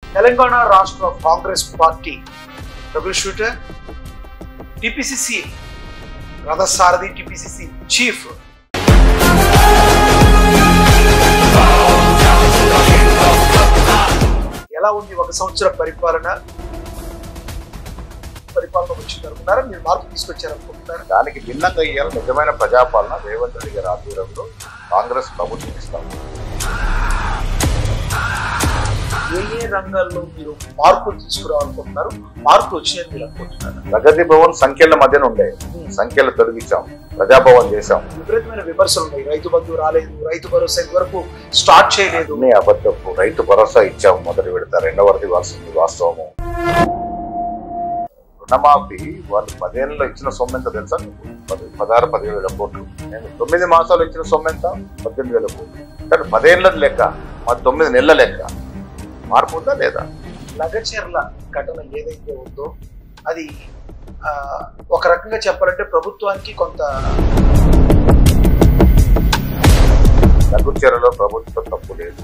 తెలంగాణ రాష్ట్ర Congress party troubleshooter TPCC రథసారథి TPCC chief ఎలా ఉంది ఒక సంవత్సర పరిపాలన పరిపాలన వచ్చింది అనుకున్నారా మీరు మార్పు తీసుకొచ్చారు అనుకుంటున్నారు దానికి భిన్నంగా ఇయ్యాలి నిజమైన ప్రజాపాలన రేవంత్ రెడ్డి గారి ఆధ్వర్యంలో కాంగ్రెస్ ప్రభుత్వం ఇస్తాం ఏ ఏ రంగాల్లో మీరు మార్పులు తీసుకురావాలనుకుంటున్నారు మార్పులు వచ్చినాయని మీరు అనుకుంటున్నారు ప్రగతి భవన్ సంఖ్యల మధ్యన ఉండే సంఖ్యలు తొలగించాం ప్రజాభవన్ చేశాం విపరీతమైన విమర్శలు ఉన్నాయి రైతు బంధు రాలేదు రైతు భరోసా ఇంతవరకు స్టార్ట్ చేయలేదు అన్ని అబద్ధపు రైతు భరోసా ఇచ్చాము మొదటి విడత రెండవది ఇవ్వాల్సింది వాస్తవము రుణమాఫీ వాళ్ళు పదేళ్ళలో ఇచ్చిన సొమ్ము ఎంత తెలుసా మీకు? పది పదహారు పదిహేడు వేల కోట్లు నేను తొమ్మిది మాసాలు ఇచ్చిన సొమ్ము ఎంత పద్దెనిమిది వేల కోట్లు కానీ పదేళ్ళది లెక్క మా తొమ్మిది నెలల లెక్క మార్పు ఉందా లేదా లగచర్ల ఘటన ఏదైతే ఉందో అది ఆ, ఒక రకంగా చెప్పాలంటే ప్రభుత్వానికి కొంత దగ్గుచెరలో ప్రభుత్వం తప్పు లేదు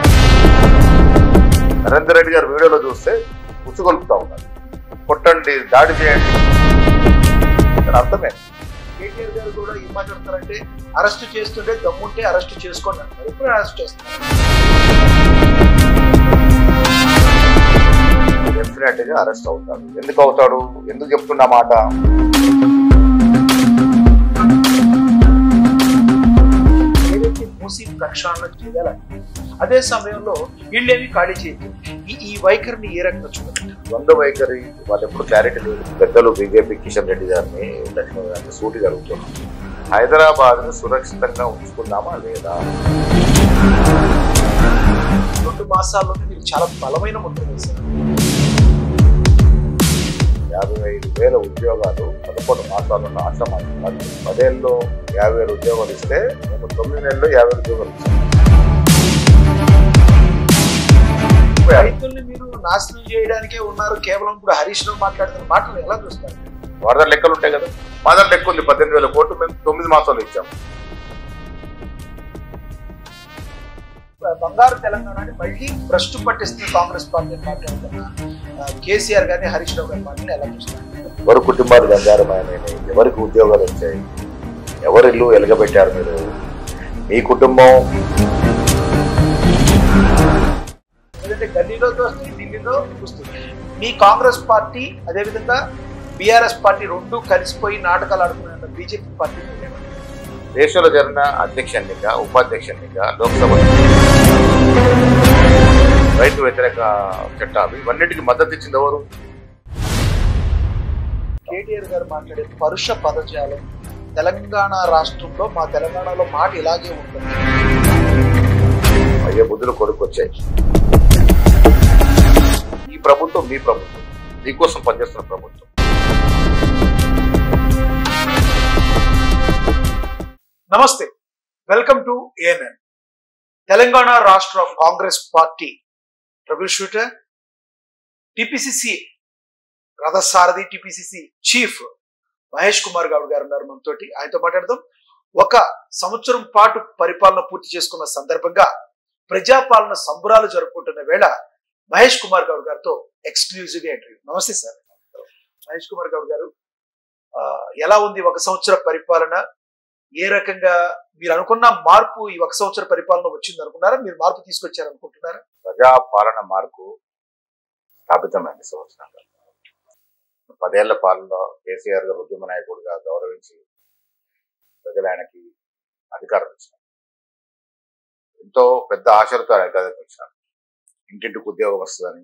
నరేందర్ రెడ్డి గారు వీడియోలో చూస్తే ఉచ్చుగొలుపుతా ఉన్నారు కొట్టండి దాడి చేయండి ఇక్కడ అర్థమే కేటీఆర్ గారు కూడా ఏం మాట్లాడతారంటే అరెస్ట్ చేస్తుంటే దమ్ముంటే అరెస్ట్ చేసుకోండి అంటారు ఇప్పుడు అరెస్ట్ చేస్తున్నారు డెఫినెట్ గా అరెస్ట్ అవుతాడు ఎందుకు అవుతాడు ఎందుకు చెప్తున్నా మాట ఏదైతే మూసి ప్రక్షాళన చేయాలని అదే సమయంలో వీళ్ళేమి ఖాళీ చేయదు ఈ ఈ వైఖరిని ఏ రకంగా చూడాలి ద్వంద్వ వైఖరి వాళ్ళు ఎప్పుడు క్లారిటీ లేదు పెద్దలు బీజేపీ కిషన్ రెడ్డి గారిని లక్ష్మణ్ గారిని సూటి జరుగుతున్నాం హైదరాబాద్ ని సురక్షితంగా ఉంచుకుందామా లేదా రెండు మాసాల్లోనే మీరు చాలా బలమైన ముద్ర వేశారు యాభై ఐదు వేల ఉద్యోగాలు పదకొండు మాసాల్లో నాశనం పదేళ్ళలో యాభై వేల ఉద్యోగాలు ఇస్తే మేము తొమ్మిది నెలల్లో యాభై వేల ఉద్యోగాలు ఇస్తాం రైతుల్ని మీరు నాశనం చేయడానికే ఉన్నారు కేవలం ఇప్పుడు హరీష్ రావు మాట్లాడుతున్న మాటలు ఎలా చూస్తారు వరద లెక్కలు ఉంటాయి కదా మా దగ్గర లెక్క ఉంది పద్దెనిమిది వేల కోట్లు మేము తొమ్మిది మాసాలు ఇచ్చాం బంగారు తెలంగాణని మళ్ళీ భ్రష్టు పట్టిస్తున్న కాంగ్రెస్ పార్టీ మాట్లాడుతున్న ఆ, కేసీఆర్ గారిని హరీష్ రావు గారి మాటలు ఎలా చూస్తారు ఎవరి కుటుంబాలు బంగారమైనవి ఎవరికి ఉద్యోగాలు వచ్చాయి ఎవరి ఇల్లు ఎలగబెట్టారు మీరు మీ కుటుంబం ఎందుకంటే గల్లీలో వస్తుంది ఢిల్లీలో వస్తుంది మీ కాంగ్రెస్ పార్టీ అదేవిధంగా బీఆర్ఎస్ పార్టీ రెండు కలిసిపోయి నాటకాలు ఆడుతున్న బీజేపీ పార్టీ మీరేమంటారు? దేశంలో జరిగిన అధ్యక్ష ఎన్నిక ఉపాధ్యక్ష ఎన్నిక లోక్సభ రైతు వ్యతిరేక చట్టాలు ఇవన్నిటికీ మద్దతు ఇచ్చింది ఎవరు కేటీఆర్ గారు మాట్లాడే పరుష పదజాలం తెలంగాణ రాష్ట్రంలో మా తెలంగాణలో మాట ఇలాగే ఉంటుంది అయ్యే బుద్ధులు కొడుకొచ్చాయి ఈ ప్రభుత్వం మీ ప్రభుత్వం మీకోసం పనిచేస్తున్న ప్రభుత్వం నమస్తే వెల్కమ్ టు ఏఎన్ఎన్ తెలంగాణ రాష్ట్ర Congress party troubleshooter TPCC రథసారథి టిపిసిసి చీఫ్ మహేష్ కుమార్ గౌడ్ గారు ఉన్నారు మనతోటి ఆయనతో మాట్లాడదాం ఒక సంవత్సరం పాటు పరిపాలన పూర్తి చేసుకున్న సందర్భంగా ప్రజాపాలన సంబరాలు జరుపుకుంటున్న వేళ మహేష్ కుమార్ గౌడ్ గారితో ఎక్స్క్లూజివ్ గా ఇంటర్వ్యూ నమస్తే సార్ మహేష్ కుమార్ గౌడ్ గారు ఆ, ఎలా ఉంది ఒక సంవత్సర పరిపాలన ఏ రకంగా మీరు అనుకున్న మార్పు ఈ ఒక సంవత్సర పరిపాలన వచ్చింది అనుకున్నారా మీరు మార్పు తీసుకొచ్చారు అనుకుంటున్నారా ప్రజా పాలన మార్పు స్థాపితమైంది సంవత్సరంగా పదేళ్ల పాలనలో కేసీఆర్ గారు ఉద్యమ నాయకుడిగా గౌరవించి ప్రజలు ఆయనకి అధికారం ఇచ్చారు ఎంతో పెద్ద ఆశలతో ఆయన గదిపించారు ఇంటింటికి ఉద్యోగం వస్తుందని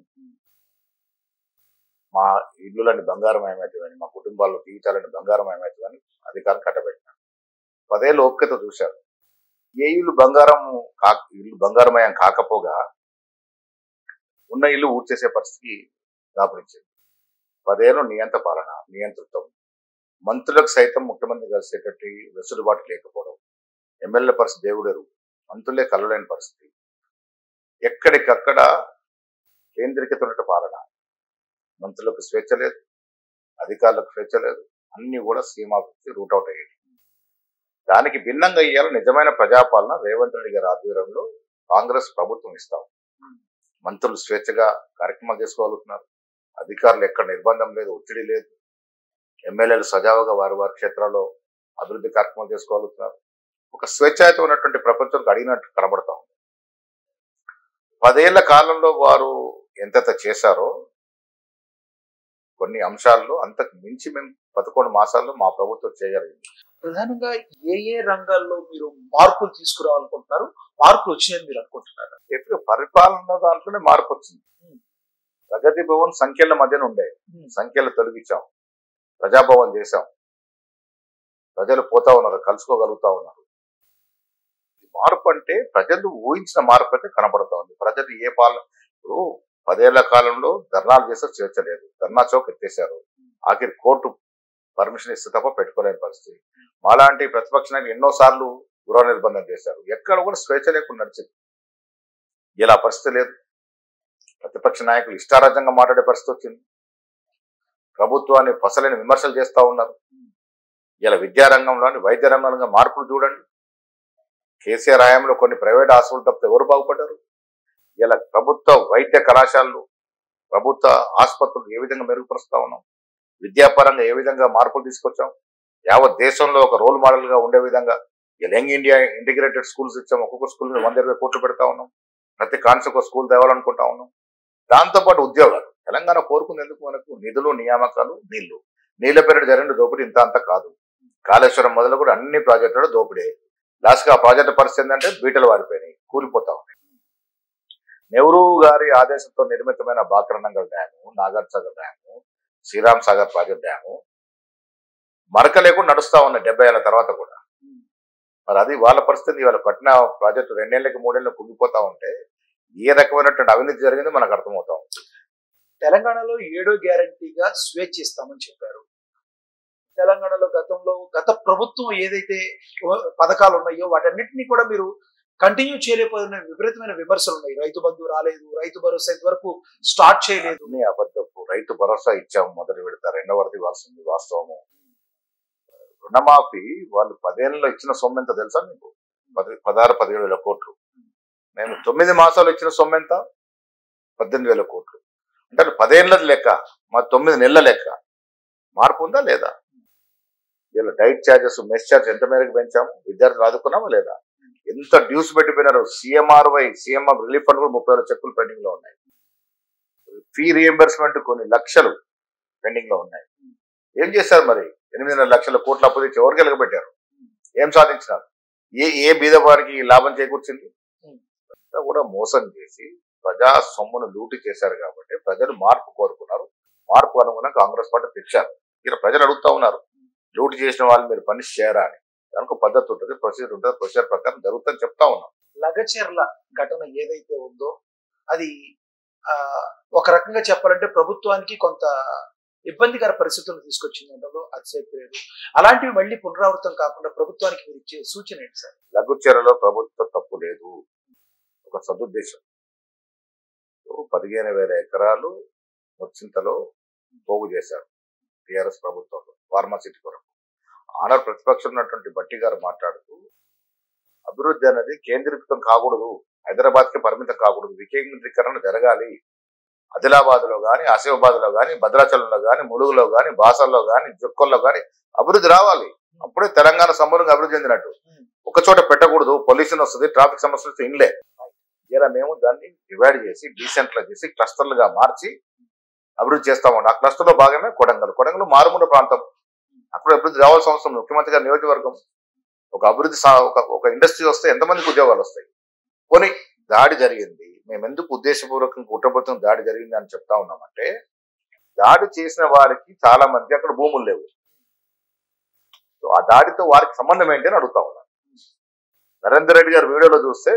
మా ఇల్లులని బంగారమయమవుతుందని మా కుటుంబాల్లో జీవితాలని బంగారమయమవుతుందని అధికారం కట్టబెట్టినారు పదేళ్ళు ఓపికత చూశారు ఏ ఇల్లు బంగారం కా ఇల్లు బంగారమయం కాకపోగా ఉన్న ఇల్లు ఊడ్చేసే పరిస్థితి దాపురించింది పదేళ్ళు నియంత్ర పాలన నియంతృత్వం మంత్రులకు సైతం ముఖ్యమంత్రి కలిసేటట్టు వెసులుబాటు లేకపోవడం ఎమ్మెల్యే పరిస్థితి దేవుడెరు మంత్రులే కలలేని పరిస్థితి ఎక్కడికక్కడ కేంద్రీకృత ఉన్నట్టు పాలన మంత్రులకు స్వేచ్ఛ లేదు అధికారులకు స్వేచ్ఛ లేదు అన్ని కూడా సీమాభివృద్ధి రూట్ అవుట్ అయ్యాయి దానికి భిన్నంగా ఇయ్యాలి నిజమైన ప్రజాపాలన రేవంత్ రెడ్డి గారి ఆధ్వర్యంలో కాంగ్రెస్ ప్రభుత్వం ఇస్తాం మంత్రులు స్వేచ్ఛగా కార్యక్రమాలు చేసుకోగలుగుతున్నారు అధికారులు ఎక్కడ నిర్బంధం లేదు ఒత్తిడి లేదు ఎమ్మెల్యేలు సజావుగా వారి వారి క్షేత్రాల్లో అభివృద్ధి కార్యక్రమాలు చేసుకోగలుగుతున్నారు ఒక స్వేచ్ఛాయుతం ఉన్నటువంటి ప్రపంచంకి అడిగినట్టు కనబడతా ఉంది పదేళ్ల కాలంలో వారు ఎంతెంత చేశారో కొన్ని అంశాల్లో అంతకు మించి మేము పదకొండు మాసాల్లో మా ప్రభుత్వం చేయగలిగింది ప్రధానంగా ఏ ఏ రంగాల్లో మీరు మార్పులు తీసుకురావాలనుకుంటున్నారు మార్పులు వచ్చినాయని మీరు అనుకుంటున్నారు ఎప్పుడు పరిపాలన దాంట్లోనే మార్పు వచ్చింది Hmm. ప్రగతి భవన్ సంఖ్యల మధ్యన ఉండే సంఖ్యలు తొలగించాం ప్రజాభవన్ చేశాం ప్రజలు పోతా ఉన్నారు కలుసుకోగలుగుతా ఉన్నారు ఈ మార్పు అంటే ప్రజలు ఊహించిన మార్పు అయితే కనబడతా ఉంది ప్రజలు ఏ పాలన ఇప్పుడు పదేళ్ల కాలంలో ధర్నాలు చేస్తే స్వేచ్ఛ లేదు ధర్నా చౌక్ ఎత్తేసారు ఆఖరి కోర్టు పర్మిషన్ ఇస్తే తప్ప పెట్టుకోలేని పరిస్థితి మాలాంటి ప్రతిపక్ష నాయకులు ఎన్నో సార్లు గృహ నిర్బంధం చేశారు ఎక్కడ కూడా స్వేచ్ఛ లేకుండా నడిచింది ఇలా పరిస్థితి లేదు ప్రతిపక్ష నాయకులు ఇష్టారాజ్యంగా మాట్లాడే పరిస్థితి వచ్చింది ప్రభుత్వాన్ని ఫసలైన విమర్శలు చేస్తా ఉన్నారు ఇలా విద్యారంగంలోని వైద్య రంగంలో మార్పులు చూడండి కేసీఆర్ హయాంలో కొన్ని ప్రైవేట్ హాస్పిటల్ తప్పితే ఎవరు బాగుపడ్డారు ఇలా ప్రభుత్వ వైద్య కళాశాలలు ప్రభుత్వ ఆసుపత్రులు ఏ విధంగా మెరుగుపరుస్తా ఉన్నాం విద్యాపరంగా ఏ విధంగా మార్పులు తీసుకొచ్చాం యావత్ దేశంలో ఒక రోల్ మోడల్ గా ఉండే విధంగా ఇలా యంగ్ ఇండియా ఇంటిగ్రేటెడ్ స్కూల్స్ ఇచ్చాం ఒక్కొక్క స్కూల్ మీద వంద ఇరవై కోట్లు పెడతా ఉన్నాం ప్రతి కాన్సి ఒక స్కూల్ తేవాలనుకుంటా ఉన్నాం దాంతోపాటు ఉద్యోగాలు తెలంగాణ కోరుకుంది ఎందుకు మనకు నిధులు నియామకాలు నీళ్లు నీళ్ల పేరిట జరిగిన దోపిడీ ఇంత అంత కాదు కాళేశ్వరం మొదలు కూడా అన్ని ప్రాజెక్టులు దోపిడే లాస్ట్ ఆ ప్రాజెక్టు పరిస్థితి ఏంటంటే బీటలు వారిపోయినాయి కూలిపోతా ఉన్నాయి నెహ్రూ గారి ఆదేశంతో నిర్మితమైన Bhakra Nangal dam Nagarjuna dam Sriram Sagar project dam మరక లేకుండా నడుస్తా ఉన్నాయి డెబ్బై ఏళ్ళ తర్వాత కూడా మరి అది వాళ్ళ పరిస్థితి వాళ్ళ కట్టిన ప్రాజెక్టు రెండేళ్లకి మూడేళ్ళకి కుంగిపోతా ఉంటే ఏ రకమైనటువంటి అవినీతి జరిగిందో మనకు అర్థమవుతా ఉంది తెలంగాణలో ఏడో గ్యారంటీగా స్వేచ్ఛ ఇస్తామని చెప్పారు తెలంగాణలో గతంలో గత ప్రభుత్వం ఏదైతే పథకాలు ఉన్నాయో వాటన్నిటిని కూడా మీరు కంటిన్యూ చేయలేకపోయిన విపరీతమైన విమర్శలు ఉన్నాయి రైతు బంధు రాలేదు రైతు భరోసా ఇంతవరకు స్టార్ట్ చేయలేదు అన్ని అబద్ధపు రైతు భరోసా ఇచ్చాము మొదలు పెడతా రెండవ వరది ఇవ్వాల్సింది వాస్తవము రుణమాఫీ వాళ్ళు పదేళ్ళలో ఇచ్చిన సొమ్ము ఎంత తెలుసా మీకు పది పదహారు పదిహేడు వేల కోట్లు మేము తొమ్మిది మాసాలు ఇచ్చిన సొమ్ము ఎంత పద్దెనిమిది వేల కోట్లు అంటే అది పదేళ్ళది లెక్క మా తొమ్మిది నెలల లెక్క మార్పు ఉందా లేదా ఇలా డైట్ ఛార్జెస్ మెస్ ఛార్జ్ ఎంత మేరకు పెంచాము విద్యార్థులు ఆదుకున్నామా లేదా ఎంత డ్యూస్ పెట్టిపోయినారు సిఎంఆర్వై సిఎంఆర్ రిలీఫ్ ఫండ్ కూడా ముప్పై వేల చెక్కులు పెండింగ్ లో ఉన్నాయి ఫీ రియంబర్స్మెంట్ కొన్ని లక్షలు పెండింగ్ లో ఉన్నాయి ఏం చేశారు మరి ఎనిమిదిన్నర లక్షల కోట్ల అప్పు తెచ్చి ఎవరికి వెలగబెట్టారు ఏం సాధించినారు ఏ ఏ బీద వారికి లాభం చేకూర్చింది అంతా కూడా మోసం చేసి ప్రజా సొమ్మును లూటి చేశారు కాబట్టి ప్రజలు మార్పు కోరుకున్నారు మార్పు అనుగుణంగా కాంగ్రెస్ పార్టీ తెచ్చారు ఇక్కడ ప్రజలు అడుగుతా ఉన్నారు లూటి చేసిన వాళ్ళు మీరు పని చేయరా అని దానికి ఒక పద్ధతి ఉంటుంది ప్రొసీజర్ ఉంటుంది ప్రొసీజర్ ప్రకారం జరుగుతుందని చెప్తా ఉన్నాం లగచెర్ల ఘటన ఏదైతే ఉందో అది ఆ, ఒక రకంగా చెప్పాలంటే ప్రభుత్వానికి కొంత ఇబ్బందికర పరిస్థితులను తీసుకొచ్చింది అనడంలో అతిశయక్తి లేదు అలాంటివి మళ్ళీ పునరావృతం కాకుండా ప్రభుత్వానికి మీరు ఇచ్చే సూచన ఏంటి సార్ లఘుచర్యలో ప్రభుత్వ తప్పు లేదు ఒక సదుద్దేశం పదిహేను వేల ఎకరాలు ముచ్చింతలో పోగు చేశారు టిఆర్ఎస్ ప్రభుత్వంలో ఫార్మాసిటీ కొరకు ఆనర్ ప్రతిపక్షం ఉన్నటువంటి బట్టి గారు మాట్లాడుతూ అభివృద్ధి అనేది కేంద్రీకృతం కాకూడదు హైదరాబాద్ కి పరిమితం కాకూడదు వికేంద్రీకరణ జరగాలి ఆదిలాబాద్ లో గాని ఆసిఫాబాద్ లో గాని భద్రాచలంలో గాని ములుగులో గాని బాసల్లో గాని జొక్కల్లో గాని అభివృద్ధి రావాలి అప్పుడే తెలంగాణ సమూలంగా అభివృద్ధి చెందినట్టు ఒక చోట పెట్టకూడదు పొల్యూషన్ వస్తుంది ట్రాఫిక్ సమస్యలు వస్తే ఇన్లే ఇలా మేము దాన్ని డివైడ్ చేసి డీసెంట్రలైజ్ చేసి క్లస్టర్లుగా మార్చి అభివృద్ధి చేస్తామండి ఆ క్లస్టర్ లో భాగమే కొడంగల్ కొడంగల్ మారుమూల ప్రాంతం అక్కడ అభివృద్ధి రావాల్సిన అవసరం ఉంది. ముఖ్యమంత్రి గారి నియోజకవర్గం ఒక అభివృద్ధి సా- ఒక ఒక ఇండస్ట్రీ వస్తే ఎంతమందికి ఉద్యోగాలు వస్తాయి కొని దాడి జరిగింది మేము ఎందుకు ఉద్దేశపూర్వకంగా కుట్రపూర్వకంగా దాడి జరిగింది అని చెప్తా ఉన్నామంటే దాడి చేసిన వారికి చాలా మంది అక్కడ భూములు లేవు సో ఆ దాడితో వారికి సంబంధం ఏంటి అని అడుగుతా ఉన్నాను నరేందర్ రెడ్డి గారు వీడియోలో చూస్తే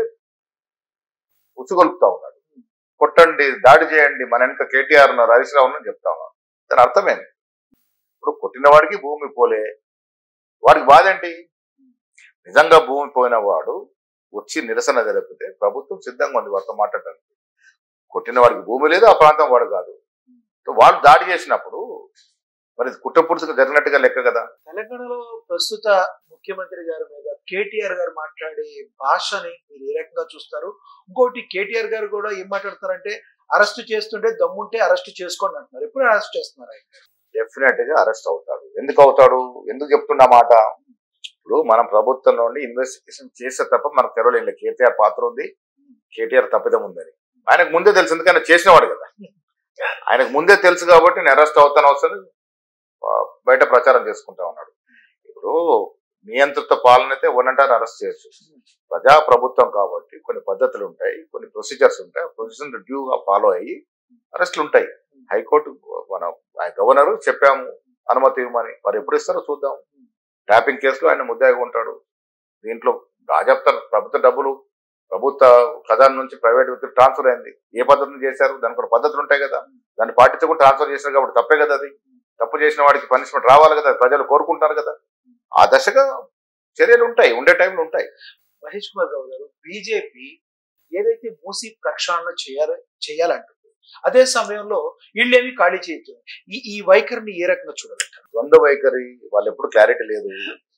ఉసుగొలుపుతా ఉన్నాడు కొట్టండి దాడి చేయండి మన వెనక కేటీఆర్ ఉన్నారు హరీష్ రావు అని చెప్తా ఉన్నాడు దాని అర్థమేంటి ఇప్పుడు కొట్టిన వాడికి భూమి పోలే వాడికి బాధ ఏంటి నిజంగా భూమి పోయిన వాడు వచ్చి నిరసన జరిపితే ప్రభుత్వం సిద్ధంగా ఉంది వారితో మాట్లాడడానికి కొట్టిన వాడికి భూమి లేదు ఆ ప్రాంతం వాడు కాదు సో వాళ్ళు దాడి చేసినప్పుడు మరి కుట్రపూర్తిగా జరిగినట్టుగా లెక్క కదా తెలంగాణలో ప్రస్తుత ముఖ్యమంత్రి గారి మీద కేటీఆర్ గారు మాట్లాడే భాషని మీరు ఏ రకంగా చూస్తారు ఇంకోటి కేటీఆర్ గారు కూడా ఏం మాట్లాడతారంటే అరెస్ట్ చేస్తుంటే దమ్ముంటే అరెస్ట్ చేసుకోండి అంటున్నారు ఎప్పుడు అరెస్ట్ చేస్తున్నారు ఆయన డెఫినెట్ గా అరెస్ట్ అవుతాడు ఎందుకు అవుతాడు ఎందుకు చెప్తున్నా మాట ఇప్పుడు మనం ప్రభుత్వం నుండి ఇన్వెస్టిగేషన్ చేస్తే తప్ప మనకు తెరవలేదు కేటీఆర్ పాత్ర ఉంది కేటీఆర్ తప్పిదం ఉందని ఆయనకు ముందే తెలుసు ఎందుకంటే చేసినవాడు కదా ఆయనకు ముందే తెలుసు కాబట్టి నేను అరెస్ట్ అవుతాను అవసరం బయట ప్రచారం చేసుకుంటా ఉన్నాడు ఇప్పుడు నియంత్రిత పాలన అయితే వన్నంటారు అరెస్ట్ చేయొచ్చు ప్రజా ప్రభుత్వం కాబట్టి కొన్ని పద్ధతులు ఉంటాయి కొన్ని ప్రొసీజర్స్ ఉంటాయి ప్రొసీజర్ డ్యూగా ఫాలో అయ్యి అరెస్టులు ఉంటాయి హైకోర్టు మన గవర్నర్ చెప్పాము అనుమతి ఇవ్వమని వారు ఎప్పుడు ఇస్తారో చూద్దాం ట్యాపింగ్ కేసులో ఆయన ముద్దాయిగా ఉంటాడు దీంట్లో రాజప్త ప్రభుత్వ డబ్బులు ప్రభుత్వ ఖజానా నుంచి ప్రైవేట్ వ్యక్తులు ట్రాన్స్ఫర్ అయింది ఏ పద్ధతిని చేశారు దానికి ఒక పద్ధతులు ఉంటాయి కదా దాన్ని పాటించకుండా ట్రాన్స్ఫర్ చేశారు కాబట్టి తప్పే కదా అది తప్పు చేసిన వాడికి పనిష్మెంట్ రావాలి కదా ప్రజలు కోరుకుంటారు కదా ఆ దశగా చర్యలు ఉంటాయి ఉండే టైంలో ఉంటాయి మహేష్ కుమార్ గౌడ్ గారు బీజేపీ ఏదైతే మూసి ప్రక్షాళన చేయాలి చేయాలంటుంది అదే సమయంలో వీళ్ళేమి ఖాళీ చేయొచ్చు ఈ ఈ వైఖరిని ఏ రకంగా చూడాలంటారు ద్వంద్వ వైఖరి వాళ్ళు ఎప్పుడు క్లారిటీ లేదు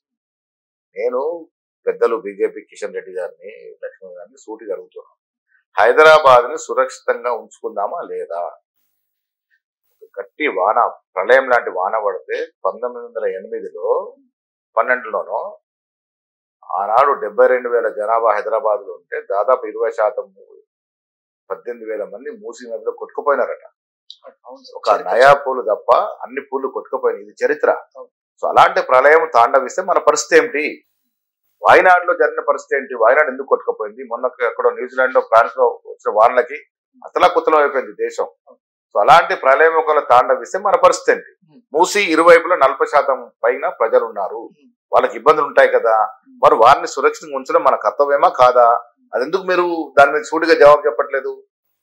నేను పెద్దలు బీజేపీ కిషన్ రెడ్డి గారిని లక్ష్మణ్ గారిని సూటిగా అడుగుతున్నాను హైదరాబాద్ ని సురక్షితంగా ఉంచుకుందామా లేదా ఒక గట్టి వాన ప్రళయం లాంటి వాన పడితే పంతొమ్మిది వందల ఎనిమిదిలో పన్నెండులోనో ఆనాడు డెబ్బై రెండు వేల జనాభా హైదరాబాద్ లో ఉంటే దాదాపు ఇరవై శాతం పద్దెనిమిది వేల మంది మూసీ నదిలో కొట్టుకుపోయినారట ఒక నయా పూలు తప్ప అన్ని పూలు కొట్టుకుపోయినాయి ఇది చరిత్ర సో అలాంటి ప్రళయం తాండవిస్తే మన పరిస్థితి ఏమిటి వాయనాడులో జరిగిన పరిస్థితి ఏంటి వాయనాడు ఎందుకు కొట్టుకుపోయింది మొన్న ఎక్కడో న్యూజిలాండ్ లో ఫ్రాన్స్ లో వచ్చిన వానలకి అతలా కుతలం అయిపోయింది దేశం సో అలాంటి ప్రళయం ఒకవేళ తాండవిస్తే మన పరిస్థితి ఏంటి మూసి ఇరువైపులా నలభై శాతం పైన ప్రజలు ఉన్నారు వాళ్ళకి ఇబ్బందులు ఉంటాయి కదా మరి వారిని సురక్షితంగా ఉంచడం మన కర్తవ్యమా కాదా అది ఎందుకు మీరు దాని మీద సూటిగా జవాబు చెప్పట్లేదు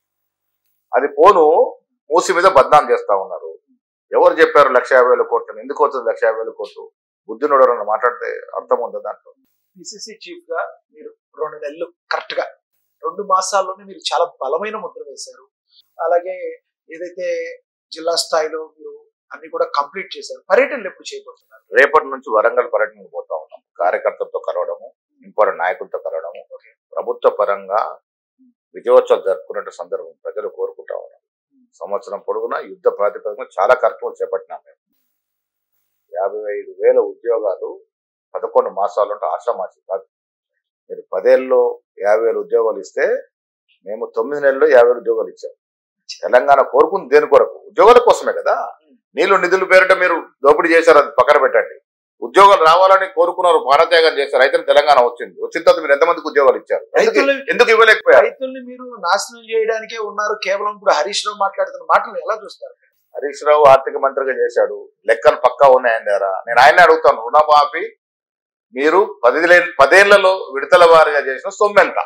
అది పోను మూసి మీద బద్నాం చేస్తా ఉన్నారు ఎవరు చెప్పారు లక్ష యాభై వేల కోట్లు ఎందుకు వస్తుంది లక్ష యాభై వేల కోట్లు బుద్ధినుడు ఎవరన్నా మాట్లాడితే అర్థం ఉందా దాంట్లో పిసిసి చీఫ్ గా మీరు రెండు నెలలు కరెక్ట్ గా రెండు మాసాల్లోనే మీరు చాలా బలమైన ముద్ర వేశారు అలాగే ఏదైతే జిల్లా స్థాయిలో మీరు అన్ని కూడా కంప్లీట్ చేశారు పర్యటనలు ఎప్పుడు చేయబోతున్నారు రేపటి నుంచి వరంగల్ పర్యటనకు పోతా ఉన్నాం కార్యకర్తలతో కలవడము ఇంపార్టెంట్ నాయకులతో కలవడము ప్రభుత్వ పరంగా విజయోత్సవం జరుపుకునే సందర్భం ప్రజలు కోరుకుంటా ఉన్నారు సంవత్సరం పొడుగునా యుద్ధ ప్రాతిపదికన చాలా కార్యక్రమాలు చేపట్టినాం మేము యాభై ఐదు వేల ఉద్యోగాలు పదకొండు మాసాలు అంటే ఆశామాసి కాదు మీరు పదేళ్ళలో యాభై వేల ఉద్యోగాలు ఇస్తే మేము తొమ్మిది నెలల్లో యాభై వేల ఉద్యోగాలు ఇచ్చాం తెలంగాణ కోరుకుంది దేని కొరకు ఉద్యోగాల కోసమే కదా నీళ్లు నిధులు పేరిట మీరు దోపిడీ చేశారు అది పక్కన పెట్టండి ఉద్యోగాలు రావాలని కోరుకున్నారు ప్రాణత్యాగం చేశారు అయితే తెలంగాణ వచ్చింది వచ్చిన తర్వాత మీరు ఎంతమందికి ఉద్యోగాలు ఇచ్చారు ఎందుకు- రైతులు- ఎందుకు ఇవ్వలేకపోయారు రైతుల్ని మీరు నాశనం చేయడానికే ఉన్నారు కేవలం ఇప్పుడు హరీష్ రావు మాట్లాడుతున్న మాటలు ఎలా చూస్తారు హరీష్ రావు ఆర్థిక మంత్రిగా చేశాడు లెక్కలు పక్కా ఉన్నాయి ఆయన దగ్గర నేను ఆయన అడుగుతాను రుణమాఫీ మీరు పది పదేళ్లలో విడతల వారిగా చేసిన సొమ్ము ఎంత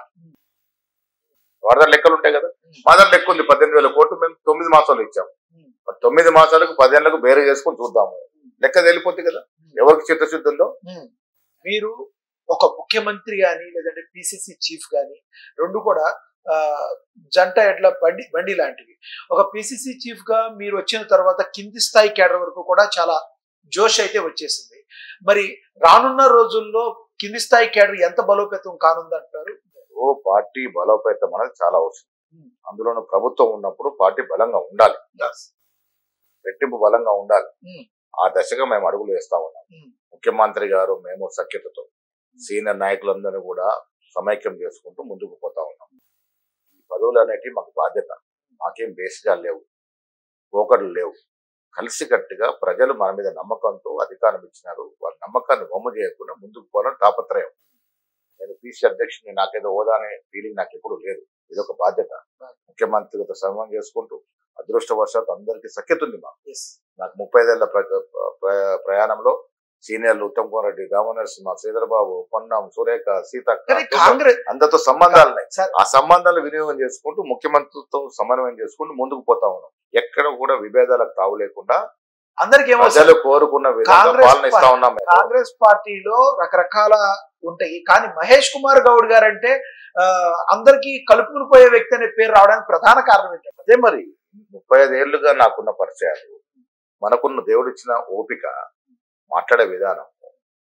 వారి దగ్గర లెక్కలు ఉంటాయి కదా మా దగ్గర లెక్క ఉంది పద్దెనిమిది వేల కోట్లు మేము తొమ్మిది మాసాలు ఇచ్చాం మరి తొమ్మిది మాసాలకు పదేళ్లకు వేరే చేసుకొని చూద్దాము లెక్క తెలిపోతుంది కదా ఎవరికి చిత్తశుద్ధి ఉందో మీరు ఒక ముఖ్యమంత్రి గాని లేదంటే పిసిసి చీఫ్ గాని రెండు కూడా ఆ, జంట ఎడ్ల బండి బండి లాంటివి ఒక పిసిసి చీఫ్ గా మీరు వచ్చిన తర్వాత కింది స్థాయి కేడర్ వరకు కూడా చాలా జోష్ అయితే వచ్చేసింది మరి రానున్న రోజుల్లో కింది స్థాయి కేడర్ ఎంత బలోపేతం కానుందంటారు ఓ పార్టీ బలోపేతం అనేది చాలా అవసరం అందులోనూ ప్రభుత్వం ఉన్నప్పుడు పార్టీ బలంగా ఉండాలి రెట్టింపు బలంగా ఉండాలి Hmm. ఆ దశగా మేము అడుగులు వేస్తా ఉన్నాం Hmm. ముఖ్యమంత్రి గారు మేము సఖ్యతతో సీనియర్ నాయకులందరినీ కూడా సమైక్యం చేసుకుంటూ ముందుకు పోతా ఉన్నాం ఈ పదవులు అనేటివి మాకు బాధ్యత మాకేం బేసిగా లేవు పోకడలు లేవు కలిసికట్టుగా ప్రజలు మన మీద నమ్మకంతో అధికారం ఇచ్చినారు వాళ్ళ నమ్మకాన్ని బొమ్మ చేయకుండా ముందుకు పోవాలని తాపత్రయం నేను పీసీ అధ్యక్షుని నాకేదో హోదా అనే ఫీలింగ్ నాకు ఎప్పుడు లేదు ఇది ఒక బాధ్యత ముఖ్యమంత్రితో సమయం చేసుకుంటూ అదృష్టవశాత్తు అందరికీ సఖ్యత ఉంది మాకు ఎస్ నాకు ముప్పై ఐదేళ్ల ప్ర- ప్ర- ప్రయాణంలో సీనియర్లు ఉత్తమ్ కుమార్ రెడ్డి రామనరసింహ శ్రీధరబాబు పొన్నం సురేఖ సీతక్క కానీ కాంగ్రెస్ అందరితో సంబంధాలు ఉన్నాయి సార్ ఆ సంబంధాలు వినియోగం చేసుకుంటూ ముఖ్యమంత్రితో సమన్వయం చేసుకుంటూ ముందుకు పోతా ఉన్నాం ఎక్కడ కూడా విభేదాలకు తావు లేకుండా అందరికి ఏమో ప్రజలు కోరుకున్న విధంగా కాంగ్రెస్ పాలన ఇస్తా ఉన్నాం మేము. కాంగ్రెస్ పార్టీలో రకరకాల ఉంటాయి కానీ మహేష్ కుమార్ గౌడ్ గారు అంటే ఆ, అందరికీ కలుపుకుని పోయే వ్యక్తి అనే పేరు రావడానికి ప్రధాన కారణం ఏంటంటే అదే మరి ముప్పై ఐదు ఏళ్లుగా నాకున్న పరిచయాలు మనకున్న దేవుడిచ్చిన ఓపిక మాట్లాడే విధానం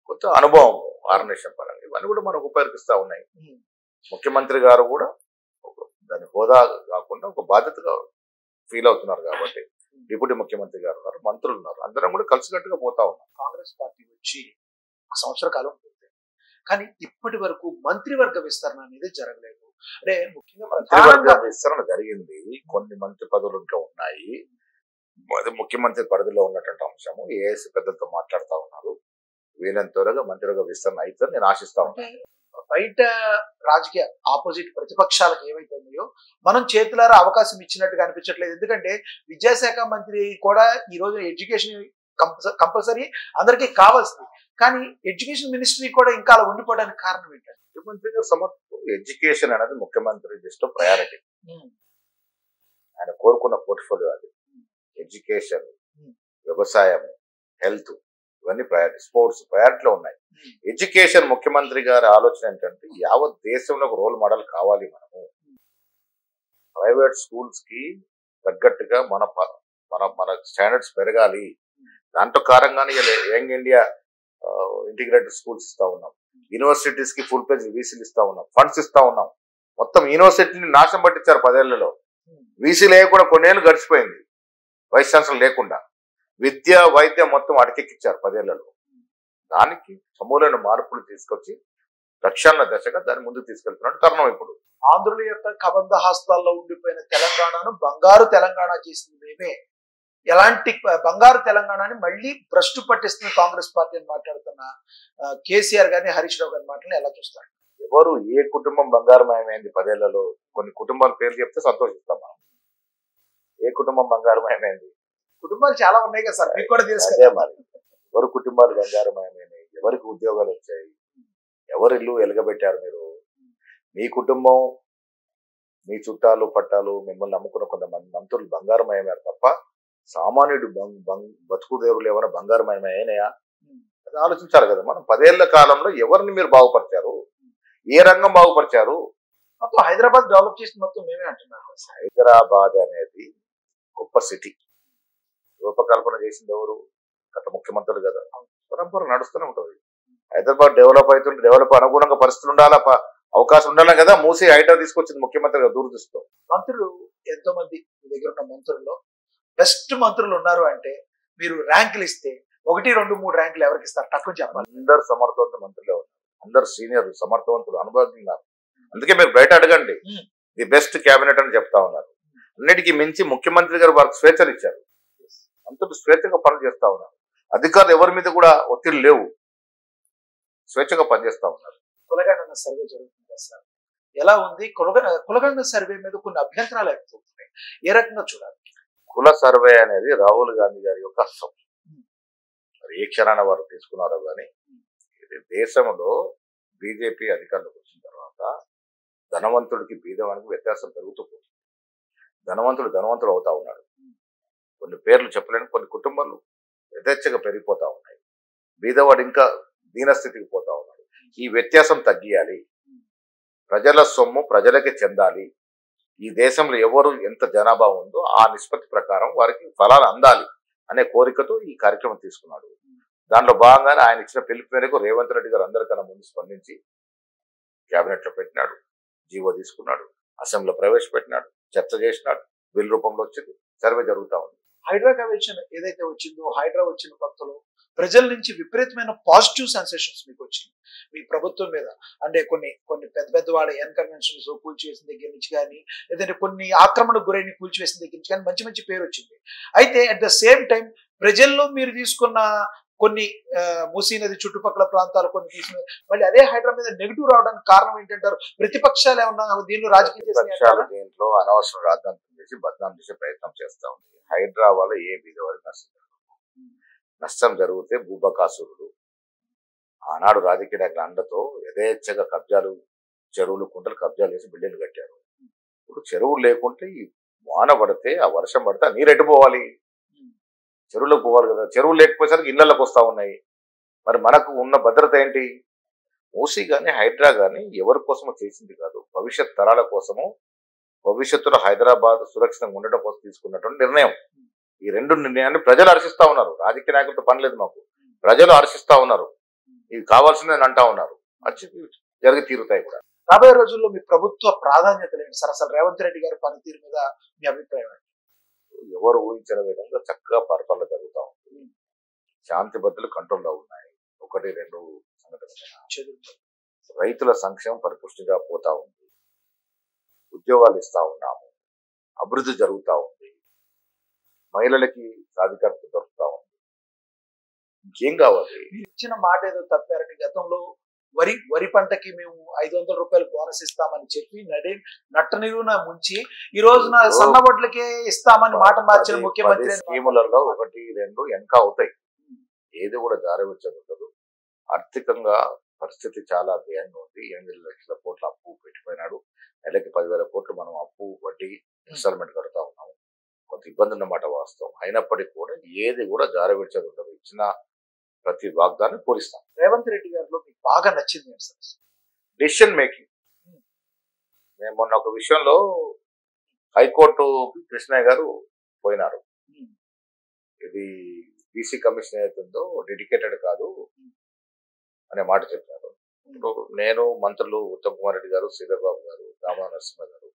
కొంత అనుభవం ఆర్గనైజేషన్ పరంగా ఇవన్నీ కూడా మనకు ఉపయోగిస్తా ఉన్నాయి ఉమ్. ముఖ్యమంత్రి గారు కూడా ఒక- దాని హోదా కాకుండా ఒక బాధ్యతగా ఫీల్ అవుతున్నారు కాబట్టి డిప్యూటీ ముఖ్యమంత్రి గారు ఉన్నారు మంత్రులు ఉన్నారు అందరం కూడా కలిసికట్టుగా పోతా ఉన్నాం కాంగ్రెస్ పార్టీ వచ్చి ఒక సంవత్సర కాలం పూర్తయింది కానీ ఇప్పటి వరకు మంత్రివర్గ విస్తరణ అనేది జరగలేదు అంటే ముఖ్యంగా మంత్రివర్గ ప్రధానంగా విస్తరణ జరిగింది కొన్ని మంత్రి పదవులు ఇంకా ఉన్నాయి అది ముఖ్యమంత్రి పరిధిలో ఉన్నటువంటి అంశము ఏఎస్ పెద్దలతో మాట్లాడుతా ఉన్నారు వీలైన త్వరగా మంత్రివర్గ విస్తరణ అయితే నేను ఆశిస్తా ఉన్నాను అంటే బయట రాజకీయ ఆపోజిట్ ప్రతిపక్షాలకు ఏవైతే ఉన్నాయో మనం చేతులారా అవకాశం ఇచ్చినట్టుగా అనిపించట్లేదు ఎందుకంటే విద్యాశాఖ మంత్రి కూడా ఈ రోజు ఎడ్యుకేషన్ కంపల్సరీ అందరికీ కావాల్సింది కానీ ఎడ్యుకేషన్ మినిస్ట్రీ కూడా ఇంకా అలా ఉండిపోవడానికి కారణం ఏంటంటే ముఖ్యమంత్రి గారు సమర్థ ఎడ్యుకేషన్ అనేది ముఖ్యమంత్రి లిస్ట్ ప్రయారిటీ ఆయన కోరుకున్న పోర్ట్ఫోలియో అది ఎడ్యుకేషన్ Hmm. వ్యవసాయం హెల్త్ ఇవన్నీ ప్రయారిటీ స్పోర్ట్స్ ప్రయారిటీలో ఉన్నాయి ఎడ్యుకేషన్ ముఖ్యమంత్రి గారి ఆలోచన ఏంటంటే యావత్ దేశంలో ఒక రోల్ మోడల్ కావాలి మనము ప్రైవేట్ స్కూల్స్ కి తగ్గట్టుగా మన ప- మన మన స్టాండర్డ్స్ పెరగాలి దాంట్లో కారంగానే యంగ్ ఇండియా ఇంటిగ్రేటెడ్ స్కూల్స్ ఇస్తా ఉన్నాం యూనివర్సిటీస్ కి ఫుల్ పేజ్ వీసీలు ఇస్తా ఉన్నాం ఫండ్స్ ఇస్తా ఉన్నాం మొత్తం యూనివర్సిటీని నాశనం పట్టించారు పదేళ్లలో వీసీ లేకుండా కొన్నేళ్ళు గడిచిపోయింది వైస్ ఛాన్సలర్ లేకుండా విద్య వైద్యం మొత్తం అటకెక్కిచ్చారు పదేళ్లలో దానికి సమూలైన మార్పులు తీసుకొచ్చి రక్షణ దశగా దాన్ని ముందుకు తీసుకెళ్తున్నట్టు తరుణం ఇప్పుడు ఆంధ్రుల యొక్క కబంధ హస్తాల్లో ఉండిపోయిన తెలంగాణను బంగారు తెలంగాణ చేసింది మేమే ఎలాంటి ప- బంగారు తెలంగాణని మళ్ళీ భ్రష్టు పట్టిస్తున్న కాంగ్రెస్ పార్టీ అని మాట్లాడుతున్న ఆ, కేసీఆర్ గారిని హరీష్ రావు గారి మాటలు ఎలా చూస్తారు ఎవరు ఏ కుటుంబం బంగారమయమైంది పదేళ్లలో కొన్ని కుటుంబాల పేర్లు చెప్తే సంతోషిస్తాం మనం ఏ కుటుంబం బంగారమయమైంది కుటుంబాలు చాలా ఉన్నాయి కదా సార్ మీకు కూడా తెలుసు అదే కదా మరి ఎవరి కుటుంబాలు బంగారమయమైనాయి ఎవరికి ఉద్యోగాలు వచ్చాయి ఎవరి ఇల్లు ఎలగబెట్టారు మీరు మీ కుటుంబం మీ చుట్టాలు పట్టాలు మిమ్మల్ని నమ్ముకున్న కొంతమంది మంత్రులు బంగారమయమయ్యారు తప్ప సామాన్యుడు బంగ్- బంగ్- బతుకు దేవులు ఏమైనా బంగారమయమయ్యాయా అది ఆలోచించాలి కదా మనం పదేళ్ల కాలంలో ఎవరిని మీరు బాగుపరిచారు ఏ రంగం బాగుపరిచారు మొత్తం హైదరాబాద్ డెవలప్ చేసిన మొత్తం మేమే అంటున్నారు హైదరాబాద్ అనేది గొప్ప సిటీ రూపకల్పన చేసింది ఎవరు గత ముఖ్యమంత్రులు కదా పరంపర నడుస్తూనే ఉంటుంది హైదరాబాద్ డెవలప్ అవుతుంటే డెవలప్ అనుగుణంగా పరిస్థితులు ఉండాలా ప- అవకాశం ఉండాలి కదా మూసి హైడ్రా తీసుకొచ్చింది ముఖ్యమంత్రి గారు దూరదృష్టితో మంత్రులు ఎంతో మంది మీ దగ్గర ఉన్న మంత్రుల్లో బెస్ట్ మంత్రులు ఉన్నారు అంటే మీరు ర్యాంకులు ఇస్తే ఒకటి రెండు మూడు ర్యాంకులు ఎవరికి ఇస్తారు తక్కువ చెప్పాలి అందరు సమర్థవంత మంత్రులే ఉన్నారు అందరు సీనియర్లు సమర్థవంతులు అనుభవం ఉన్నారు అందుకే మీరు బయట అడగండి Hmm. ది బెస్ట్ క్యాబినెట్ అని చెప్తా ఉన్నారు అన్నిటికీ మించి ముఖ్యమంత్రి గారు వారికి స్వేచ్ఛనిచ్చారు మంత్రులు స్వేచ్ఛగా పనులు చేస్తా ఉన్నారు అధికారులు ఎవరి మీద కూడా ఒత్తిడి లేవు స్వేచ్ఛగా పనిచేస్తా ఉన్నారు కులగణన సర్వే జరుగుతుంది కదా సార్ ఎలా ఉంది కులగ కులగణన సర్వే మీద కొన్ని అభ్యంతరాలు ఎక్కుతున్నాయి ఏ రకంగా చూడాలి కుల సర్వే అనేది రాహుల్ గాంధీ గారి యొక్క అస్సం మరి ఏ క్షణాన వారు తీసుకున్నారో కానీ ఇది దేశంలో బీజేపీ అధికారంలోకి వచ్చిన తర్వాత ధనవంతుడికి బీదవానికి వ్యత్యాసం పెరుగుతూ పోతుంది ధనవంతుడు ధనవంతుడు అవుతా ఉన్నాడు కొన్ని పేర్లు చెప్పలేని కొన్ని కుటుంబాలు యథేచ్ఛగా పెరిగిపోతా ఉన్నాయి బీదవాడు ఇంకా దీనస్థితికి పోతా ఉన్నాడు ఈ వ్యత్యాసం తగ్గియాలి ప్రజల సొమ్ము ప్రజలకే చెందాలి ఈ దేశంలో ఎవరు ఎంత జనాభా ఉందో ఆ నిష్పత్తి ప్రకారం వారికి ఫలాలు అందాలి అనే కోరికతో ఈ కార్యక్రమం తీసుకున్నాడు దాంట్లో భాగంగానే ఆయన ఇచ్చిన పిలుపు మేరకు రేవంత్ రెడ్డి గారు అందరికన్నా ముందు స్పందించి కేబినెట్ లో పెట్టినాడు జీవో తీసుకున్నాడు అసెంబ్లీలో ప్రవేశపెట్టినాడు చర్చ చేసినాడు బిల్ రూపంలో వచ్చింది సర్వే జరుగుతా ఉంది హైడ్రా కమిషన్ ఏదైతే వచ్చిందో హైడ్రా వచ్చిన కొత్తలో ప్రజల నుంచి విపరీతమైన పాజిటివ్ సెన్సేషన్స్ మీకు వచ్చింది మీ ప్రభుత్వం మీద అంటే కొన్ని కొన్ని పెద్ద పెద్ద వాళ్ళ ఎన్ కన్వెన్షన్స్ కూల్చివేసిన దగ్గర నుంచి కానీ లేదంటే కొన్ని ఆక్రమణకు గురైన కూల్చివేసిన దగ్గర నుంచి కానీ మంచి మంచి పేరు వచ్చింది అయితే అట్ ద సేమ్ టైం ప్రజల్లో మీరు తీసుకున్న కొన్ని ఆ, మూసీ నది చుట్టుపక్కల ప్రాంతాలు కొన్ని తీసుకున్న మళ్ళీ అదే హైడ్రా మీద నెగిటివ్ రావడానికి కారణం ఏంటంటారు ప్రతిపక్షాలు ఏమన్నా దీనిలో రాజకీయం పక్షాలు చేసిన దీంట్లో అనవసరం రాద్ధాంతం చేసి బద్నాం చేసే ప్రయత్నం చేస్తా ఉంది హైడ్రా వల్ల ఏ బీదవారికి నష్టం జరగదు నష్టం జరిగితే భూబకాసురుడు ఆనాడు రాజకీయ నాయకుల అండతో యథేచ్ఛగా కబ్జాలు చెరువులు కుంటలు కబ్జాలు చేసి బిల్డింగ్లు కట్టారు ఇప్పుడు చెరువులు లేకుంటే ఈ వాన పడితే ఆ వర్షం పడితే ఆ నీరు ఎటు పోవాలి చెరువులకు పోవాలి కదా చెరువులు లేకపోయేసరికి ఇళ్లలోకి వస్తా ఉన్నాయి మరి మనకు ఉన్న భద్రత ఏంటి మూసీ కానీ హైడ్రా కానీ ఎవరి కోసమో చేసింది కాదు భవిష్యత్ తరాల కోసము భవిష్యత్తులో హైదరాబాద్ సురక్షితంగా ఉండడం కోసం తీసుకున్నటువంటి నిర్ణయం ఈ రెండు నిర్ణయాన్ని ప్రజలు హర్షిస్తా ఉన్నారు రాజకీయ నాయకులతో పని లేదు మాకు ప్రజలు హర్షిస్తా ఉన్నారు ఇది కావాల్సిందని అంటా ఉన్నారు వచ్చి జరిగి తీరుతాయి కూడా రాబోయే రోజుల్లో మీ ప్రభుత్వ ప్రాధాన్యతలు ఏంటి సార్ అసలు రేవంత్ రెడ్డి గారి పనితీరు మీద మీ అభిప్రాయం ఏంటి ఎవరు ఊహించిన విధంగా చక్కగా పరిపాలన జరుగుతా ఉంది శాంతి భద్రతలు కంట్రోల్లో ఉన్నాయి ఒకటి రెండు సంఘటనలు చెదురు రైతుల సంక్షేమం పరిపుష్టిగా పోతా ఉంది ఉద్యోగాలు ఇస్తా ఉన్నాము అభివృద్ధి జరుగుతా ఉంది మహిళలకి సాధికారత దొరుకుతా ఉంది ఇంకేం కావాలి మీరు ఇచ్చిన మాట ఏదో తప్పారని గతంలో వరి వరి పంటకి మేము ఐదు వందల రూపాయలు బోనస్ ఇస్తామని చెప్పి నడి నట్ట నిలువున ముంచి ఈ రోజున సన్నబొడ్లకే ఇస్తామని మాట మార్చిన పది- ముఖ్యమంత్రి పది స్కీములలో ఒకటి రెండు వెనక అవుతాయి ఏది కూడా జారవించకూడదు ఆర్థికంగా పరిస్థితి చాలా వ్యయంగా ఉంది ఎనిమిది లక్షల కోట్ల అప్పు పెట్టిపోయినాడు నెలకి పదివేల కోట్లు మనం అప్పు వడ్డీ ఇన్స్టాల్మెంట్ కడతా ఉన్నాము కొంత ఇబ్బంది ఉన్నమాట వాస్తవం అయినప్పటికీ కూడా ఏది కూడా జారవించదు ఉండదు ఇచ్చిన ప్రతి వాగ్దాన్ని పూరిస్తాం రేవంత్ రెడ్డి గారిలో మీకు బాగా నచ్చింది ఏంటి సార్ డెసిషన్ మేకింగ్ మేము మొన్న ఒక విషయంలో హైకోర్టు కృష్ణయ్య గారు పోయినారు ఉమ్. ఇది బీసీ కమిషన్ ఏదైతుందో డెడికేటెడ్ కాదు అనే మాట చెప్పారు ఇప్పుడు నేను మంత్రులు ఉత్తమ్ కుమార్ రెడ్డి గారు శ్రీధర్ బాబు గారు రామా నరసింహ గారు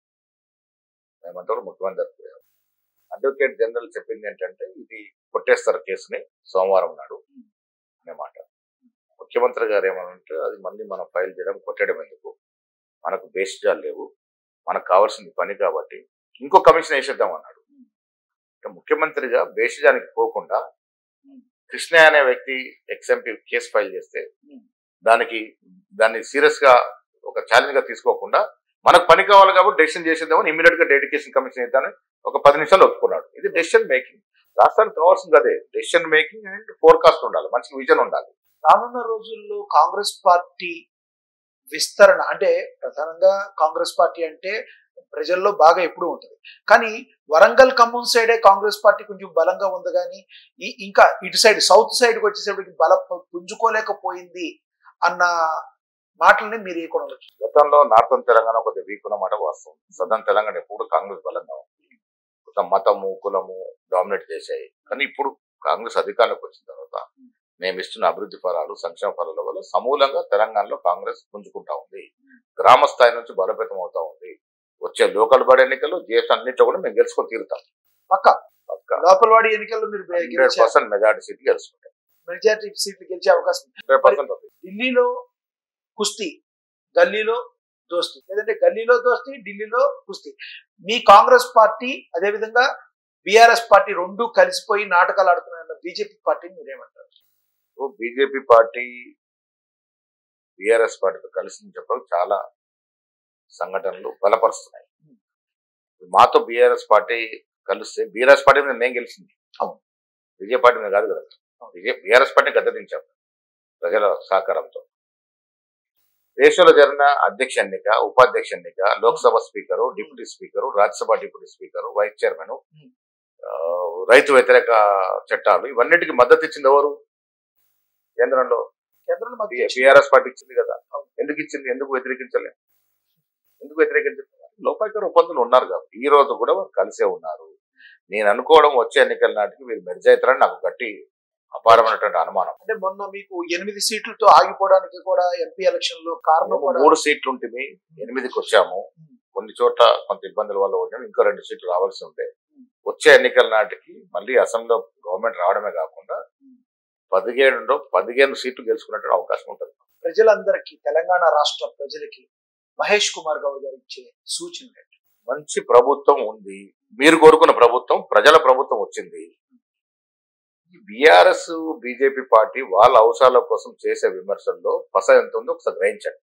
మేమంతా ముఖ్యమంత్రి గారు పోయారు అడ్వకేట్ జనరల్ చెప్పింది ఏంటంటే ఇది కొట్టేస్తారు కేసుని సోమవారం నాడు అనే మాట ముఖ్యమంత్రి గారు ఏమనంటే అది మళ్ళీ మనం ఫైల్ చేయడం కొట్టడం ఎందుకు మనకు బేసిజాలు లేవు మనకు కావాల్సింది పని కాబట్టి ఇంకో కమిషన్ వేసేద్దాం అన్నాడు అంటే ముఖ్యమంత్రిగా బేసిజానికి పోకుండా కృష్ణయ్య అనే వ్యక్తి ఎక్స్ఎంపీ కేసు ఫైల్ చేస్తే దానికి దాన్ని సీరియస్ గా ఒక ఛాలెంజ్ గా తీసుకోకుండా మనకు పని కావాలి కాబట్టి డెసిషన్ చేసేద్దామని ఇమీడియట్ గా డెడికేషన్ కమిషన్ ఇద్దామని ఒక పది నిమిషాలు ఒప్పుకున్నాడు ఇది డెసిషన్ మేకింగ్ రాష్ట్రానికి కావాల్సింది అదే డెసిషన్ మేకింగ్ అండ్ ఫోర్కాస్ట్ ఉండాలి మంచి విజన్ ఉండాలి రానున్న రోజుల్లో కాంగ్రెస్ పార్టీ విస్తరణ అంటే ప్రధానంగా కాంగ్రెస్ పార్టీ అంటే ప్రజల్లో బాగా ఎప్పుడు ఉంటుంది కానీ వరంగల్ ఖమ్మం సైడే కాంగ్రెస్ పార్టీ కొంచెం బలంగా ఉంది కానీ ఈ ఇంకా ఇటు సైడ్ సౌత్ సైడ్కి వచ్చేసరికి బల పుంజుకోలేకపోయింది అన్న మాటల్ని మీరు ఏ కూడా గతంలో నార్థన్ తెలంగాణ కొద్దిగా వీక్ ఉన్నమాట వాస్తవం సదర్న్ తెలంగాణ ఎప్పుడు కాంగ్రెస్ బలంగా ఉంది కొంత మతము కులము డామినేట్ చేశాయి కానీ ఇప్పుడు కాంగ్రెస్ అధికారంలోకి వచ్చిన తర్వాత మేము ఇస్తున్న అభివృద్ధి ఫలాలు సంక్షేమ ఫలాల వల్ల సమూలంగా తెలంగాణలో కాంగ్రెస్ పుంజుకుంటా ఉంది గ్రామ స్థాయి నుంచి బలోపేతం అవుతా ఉంది వచ్చే లోకల్ బాడీ ఎన్నికలు జిఎస్ అన్నింటిలో కూడా మేము గెలుచుకొని తీరుతాం పక్క లోపల వాడి ఎన్నికల్లో మీరు హండ్రెడ్ గెలిచే పర్సెంట్ మెజార్టీ సీట్లు గెలుచుకుంటాం మెజార్టీ సీట్లు గెలిచే అవకాశం ఉంది. హండ్రెడ్ పర్సెంట్ ఉంది ఢిల్లీలో కుస్తీ గల్లీలో దోస్తీ లేదంటే గల్లీలో దోస్తీ ఢిల్లీలో కుస్తీ మీ కాంగ్రెస్ పార్టీ అదేవిధంగా బీఆర్ఎస్ పార్టీ రెండు కలిసిపోయి నాటకాలు ఆడుతున్న బీజేపీ పార్టీని మీరేమంటారు బీజేపీ పార్టీ బీఆర్ఎస్ పార్టీతో కలిసి చెప్పడం చాలా సంఘటనలు బలపరుస్తున్నాయి మాతో బీఆర్ఎస్ పార్టీ కలిస్తే బీఆర్ఎస్ పార్టీ మీద మేము గెలిచింది అవును. విజయ పార్టీ మీద కాదు కదా విజయ బీఆర్ఎస్ పార్టీ గద్దెదించాం ప్రజల సహకారంతో దేశంలో జరిగిన అధ్యక్ష ఎన్నిక ఉపాధ్యక్ష ఎన్నిక Lok Sabha speaker deputy speaker Rajya Sabha deputy speaker vice chairman Hmm. రైతు వ్యతిరేక చట్టాలు ఇవన్నిటికి మద్దతు ఇచ్చింది ఎవరు కేంద్రంలో కేంద్రంలో మాకు బీఆర్ఎస్ పార్టీ ఇచ్చింది కదా ఎందుకు ఇచ్చింది ఎందుకు వ్యతిరేకించలే ఎందుకు వ్యతిరేకించలేదు లోపాయికర ఒప్పందులు ఉన్నారు కాబట్టి ఈ రోజు కూడా వారు కలిసే ఉన్నారు నేను అనుకోవడం వచ్చే ఎన్నికల నాటికి వీరు మెర్జ్ అవుతారని నాకు గట్టి అపారమైనటువంటి అనుమానం అంటే మొన్న మీకు ఎనిమిది సీట్లతో ఆగిపోవడానికి కూడా ఎంపీ ఎలక్షన్ లో కారణం మేము కూడా మూడు సీట్లు ఉంటుంది ఎనిమిదికి వచ్చాము కొన్ని చోట్ల కొంత ఇబ్బందుల వల్ల వచ్చాము ఇంకో రెండు సీట్లు రావాల్సి ఉంటే వచ్చే ఎన్నికల నాటికి మళ్ళీ అసెంబ్లీలో గవర్నమెంట్ రావడమే కాకుండా పదిహేడులో పదిహేను సీట్లు గెలుచుకునే అవకాశం ఉంటుంది ప్రజలందరికీ తెలంగాణ రాష్ట్ర ప్రజలకి మహేష్ కుమార్ గౌడ్ గారు ఇచ్చే సూచన ఏంటి? మంచి ప్రభుత్వం ఉంది మీరు కోరుకున్న ప్రభుత్వం ప్రజల ప్రభుత్వం వచ్చింది బీఆర్ఎస్ బీజేపీ పార్టీ వాళ్ళ అవసరాల కోసం చేసే విమర్శల్లో పస ఎంత ఉందో ఒకసారి గ్రహించండి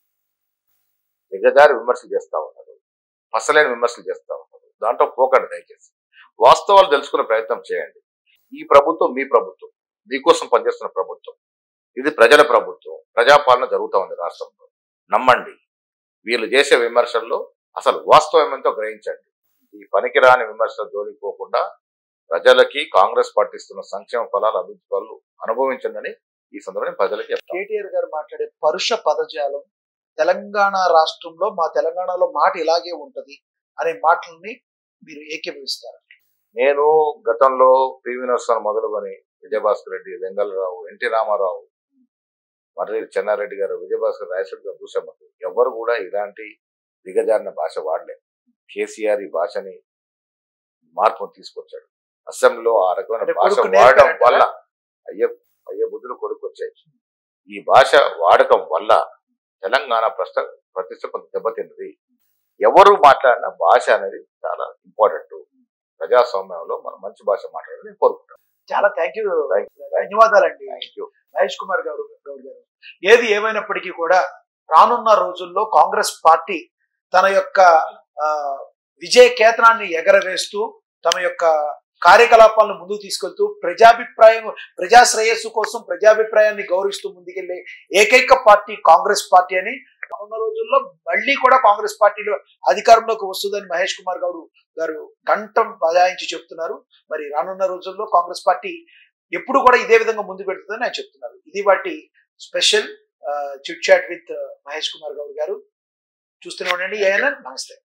దిగజారి విమర్శలు చేస్తా ఉన్నారు పసలేని విమర్శలు చేస్తా ఉన్నారు దాంట్లో పోకండి దయచేసి వాస్తవాలు తెలుసుకునే ప్రయత్నం చేయండి ఈ ప్రభుత్వం మీ ప్రభుత్వం మీకోసం పనిచేస్తున్న ప్రభుత్వం ఇది ప్రజల ప్రభుత్వం ప్రజాపాలన జరుగుతూ ఉంది రాష్ట్రంలో నమ్మండి వీళ్ళు చేసే విమర్శల్లో అసలు వాస్తవం ఎంతో గ్రహించండి ఈ పనికిరాని విమర్శల జోలికి పోకుండా ప్రజలకి కాంగ్రెస్ పార్టీ ఇస్తున్న సంక్షేమ ఫలాలు అభివృద్ధి ఫలాలు అనుభవించండి ఈ సందర్భంగా ప్రజలకి చెప్తాను కేటీఆర్ గారు మాట్లాడే పరుష పదజాలం తెలంగాణ రాష్ట్రంలో మా తెలంగాణలో మాట ఇలాగే ఉంటది అనే మాటల్ని మీరు ఏకీభవిస్తారు నేను గతంలో పివి నరసింహన్ మొదలుకొని విజయభాస్కర్ రెడ్డి వెంగళరావు ఎన్టీ రామారావు మరి చెన్నారెడ్డి గారు విజయభాస్కర్ రాయశెట్టి గారు చూసాము ఎవరు కూడా ఇలాంటి దిగజారిన భాష వాడలేదు కేసీఆర్ ఈ భాషని మార్పును తీసుకొచ్చాడు అసెంబ్లీలో ఆ రకమైన అంటే భాష కొడుకు వాడడం నేర్పాడంటారా? వల్ల అయ్య అయ్య బుద్ధులు కొడుకు వచ్చాయి ఈ భాష వాడకం వల్ల తెలంగాణ ప్రశ్న ప్రతిష్ట కొంత దెబ్బతిన్నది ఎవరు మాట్లాడినా భాష అనేది చాలా ఇంపార్టెంట్ ప్రజాస్వామ్యంలో మనం మంచి భాష మాట్లాడాలని కోరుకుంటాం చాలా థ్యాంక్ యూ Thank you. ధన్యవాదాలండి థ్యాంక్ యూ మహేష్ కుమార్ గారు గౌడ్ గారు ఏది ఏమైనప్పటికీ కూడా రానున్న రోజుల్లో కాంగ్రెస్ పార్టీ తన యొక్క ఆ, విజయ కేతనాన్ని ఎగరవేస్తూ తమ యొక్క కార్యకలాపాలను ముందుకు తీసుకెళ్తూ ప్రజాభిప్రాయం ప్రజా శ్రేయస్సు కోసం ప్రజాభిప్రాయాన్ని గౌరవిస్తూ ముందుకెళ్లే ఏకైక పార్టీ కాంగ్రెస్ పార్టీ అని రానున్న రోజుల్లో మళ్ళీ కూడా కాంగ్రెస్ పార్టీలో అధికారంలోకి వస్తుందని మహేష్ కుమార్ గారు గారు కంఠం బజాయించి చెప్తున్నారు మరి రానున్న రోజుల్లో కాంగ్రెస్ పార్టీ ఎప్పుడు కూడా ఇదే విధంగా ముందు పెడుతుందని ఆయన చెప్తున్నారు ఇది వాటి special chit chat with Mahesh Kumar Goud garu చూస్తూనే ఉండండి ఏఎన్ఎన్ నమస్తే